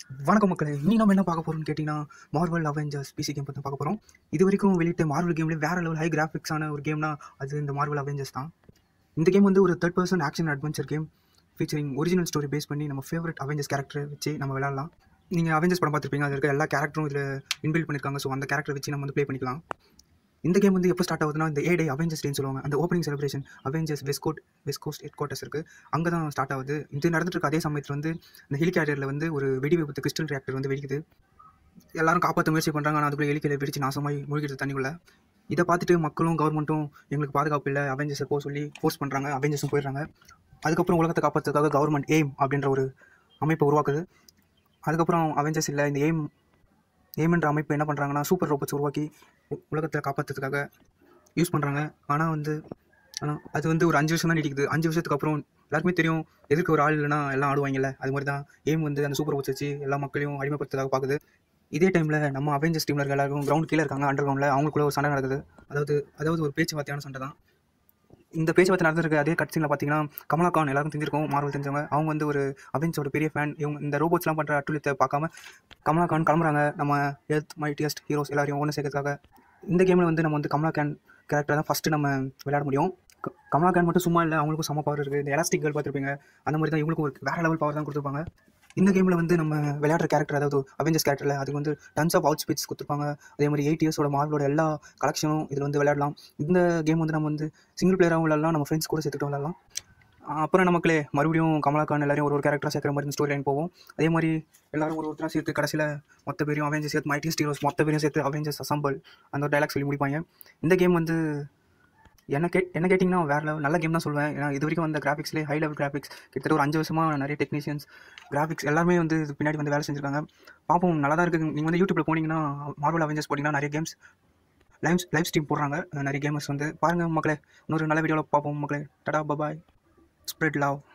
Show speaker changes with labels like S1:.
S1: வணக்கம் மக்களே இன்னி நம்ம என்ன பார்க்க போறோம்னு கேட்டிங்கன்னா மார்வல் அவெஞ்சர்ஸ் பிசி கேம் பற்றி பார்க்க போகிறோம் இது வரைக்கும் வெளியிட்ட மார்வல் கேம்லேயே வேற லெவல் ஹை கிராஃபிக்ஸான ஒரு கேம்னா அது இந்த மார்வல் அவெஞ்சர்ஸ் தான் இந்த கேம் வந்து ஒரு third person action adventure game featuring original story base பண்ணி நம்ம ஃபேவரட் அவெஞ்சர்ஸ் கேரக்டர் வச்சு நம்ம விளாட்லாம் நீங்கள் அவெஞ்சர்ஸ் படம் பார்த்துருப்பீங்க அதில் இருக்க எல்லா கேரக்டரும் இதில் இன்பில்ட் பண்ணியிருக்காங்க ஸோ அந்த கேரக்டர் வச்சு நம்ம வந்து ப்ளே பண்ணிக்கலாம் இந்த கேம் வந்து எப்போ ஸ்டார்ட் ஆகுதுன்னா இந்த ஏ டே அவெஞ்சர்ஸ் டேன்னு சொல்லுவாங்க அந்த opening celebration Avengers west coast west coast headquarters இருக்குது அங்கே தான் ஸ்டார்ட் ஆகுது இது நடந்துட்டு இருக்க அதே சமயத்தில் வந்து இந்த ஹெலிகாப்டரில் வந்து ஒரு வெடி விபத்து கிறிஸ்டல் ரியாக்டர் வந்து வெடிக்குது எல்லாரும் காப்பாற்ற முயற்சி பண்ணுறாங்க ஆனால் அதுக்குள்ளே எலிக்கையில் பிடிச்சு நாசமாய் மூழ்கிடுது தண்ணிக்குள்ளே இதை பார்த்துட்டு மக்களும் கவர்மெண்ட்டும் எங்களுக்கு பாதுகாப்பு இல்லை அவெஞ்சர்ஸை போக சொல்லி ஃபோர்ஸ் பண்ணுறாங்க அவெஞ்சர்ஸும் போயிடுறாங்க அதுக்கப்புறம் உலகத்தை காப்பாற்றுறதுக்காக கவர்மெண்ட் எய்ம் அப்படின்ற ஒரு அமைப்பை உருவாக்குது அதுக்கப்புறம் அவெஞ்சர்ஸ் இல்லை இந்த எய்ம் எய்ம்ன்ற அமைப்பு என்ன பண்ணுறாங்கன்னா சூப்பர் ரோபோட்ஸ் உருவாக்கி உ- உலகத்தை காப்பாற்றுறதுக்காக யூஸ் பண்ணுறாங்க ஆனால் வந்து ஆனால் அது வந்து ஒரு அஞ்சு வருஷம் தான் நீடிக்குது அஞ்சு வருஷத்துக்கு அப்புறம் எல்லாருக்குமே தெரியும் எதுக்கு ஒரு ஆள் இல்லைனா எல்லாம் ஆடுவாங்கல்ல அது மாதிரி தான் எய்ம் வந்து அந்த சூப்பர் ரோபோட்ஸ் வச்சு எல்லா மக்களையும் அடிமைப்படுத்துறதுக்காக பார்க்குது இதே டைமில் நம்ம அவெஞ்சர்ஸ் டீமில் இருக்க எல்லாரும் கிரவுண்ட் கீழே இருக்காங்க அண்டர் கிரவுண்டில் அவங்களுக்குள்ள ஒரு சண்டை நடக்குது அதாவது அதாவது ஒரு பேச்சுவார்த்தையான சண்டை தான் இந்த பேச்சுவார்த்தை நடந்திருக்க அதே கட்சியில் பார்த்தீங்கன்னா கமலா கான் எல்லாருக்கும் தெரிஞ்சிருக்கும் மார்வல் தெரிஞ்சவங்க அவங்க வந்து ஒரு அவெஞ்சோட பெரிய ஃபேன் இவங்க இந்த ரோபோட்ஸ்லாம் பண்ணுற அட்டுழியத்தை பார்க்காம கமலா கான் கிளம்புறாங்க நம்ம எர்த் மைட்டியஸ்ட் ஹீரோஸ் எல்லாரையும் ஒன்று சேர்க்கறதுக்காக இந்த கேமில் வந்து நம்ம வந்து கமலா கேன் கேரக்டர் தான் ஃபஸ்ட்டு நம்ம விளையாட முடியும் க- கமலா கேன் மட்டும் சும்மா இல்லை அவங்களுக்கும் செம பவர் இருக்குது இந்த எலாஸ்டிக் கேர்ள் பார்த்துருப்பீங்க அந்த மாதிரி தான் இவங்களுக்கும் ஒரு வேற லெவல் பவர் தான் கொடுத்துருப்பாங்க இந்த கேமில் வந்து நம்ம விளையாடுற கேரக்டர் அதாவது அவெஞ்சர்ஸ் கேரக்டரில் அதுக்கு வந்து டன்ஸ் ஆஃப் அவுட் ஸ்பீச் கொடுத்துருப்பாங்க அதே மாதிரி எயிட் இயர்ஸோட மார்வலோட எல்லா கலெக்ஷனும் இதில் வந்து விளையாடலாம் இந்த கேம் வந்து நம்ம வந்து சிங்கிள் பிளேயராகவும் விளையாடலாம் நம்ம ஃப்ரெண்ட்ஸ் கூட சேர்த்துட்டு விளையாடலாம் ஆஹ் அப்புறம் நமக்குள்ளே மறுபடியும் கமலாக்கான் எல்லாரையும் ஒரு ஒரு கேரக்டராக சேர்க்குற மாதிரி ஸ்டோரி லைன் போவோம் அதே மாதிரி எல்லாரும் ஒரு ஒருத்தராக சேர்த்து கடைசியில் மொத்த பேரையும் அவெஞ்சர்ஸ் சேர்த்து மைட்டி ஹீரோஸ் மொத்த பேரையும் சேர்த்து அவெஞ்சர்ஸ் அசம்பிள் அந்த ஒரு டைலாக் சொல்லி முடிப்பாங்க இந்த கேம் வந்து என்ன கே என்ன கேட்டிங்கன்னா வேறு லெவல் நல்ல கேம் தான் சொல்லுவேன் ஏன்னா இது வரைக்கும் வந்த கிராஃபிக்ஸ்லேயே ஹை லெவல் கிராஃபிக்ஸ் கிட்டத்தட்ட ஒரு அஞ்சு வருஷமாக நிறைய டெக்னீஷியன்ஸ் கிராஃபிக்ஸ் எல்லாருமே வந்து இது பின்னாடி வந்து வேலை செஞ்சுருக்காங்க பார்ப்போம் நல்லா தான் இருக்குது நீங்கள் வந்து யூடியூப்பில் போனீங்கன்னா மார்வல் அவெஞ்சர்ஸ் போனீங்கன்னா நிறைய கேம்ஸ் லைவ் லைவ் ஸ்ட்ரீம் போடுறாங்க நிறைய கேமர்ஸ் வந்து பாருங்கள் மக்களே இன்னொரு நல்ல வீடியோவில் பார்ப்போம் மக்களே டடா பபாய் ஸ்ப்ரெட் லவ்